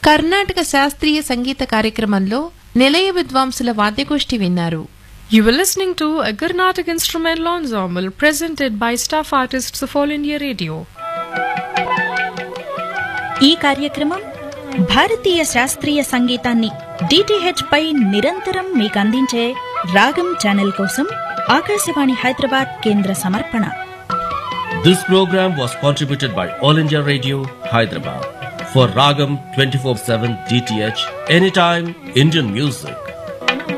కర్ణాటక శాస్త్రీయ సంగీత కార్యక్రమంలో నిలయ విద్వాంసుల వాద్యగోష్ఠి విన్నారు You were listening to a Carnatic instrumental ensemble presented by staff artists of All India Radio. ఈ కార్యక్రమం భారతీయ శాస్త్రీయ సంగీతాన్ని డిటిహెచ్ పై నిరంతరం మీకు అందించే రాగం ఛానల్ కోసం ఆకాశవాణి హైదరాబాద్ కేంద్ర సమర్పణ This program was contributed by All India Radio, Hyderabad. For Ragam 24-7 DTH, anytime Indian music.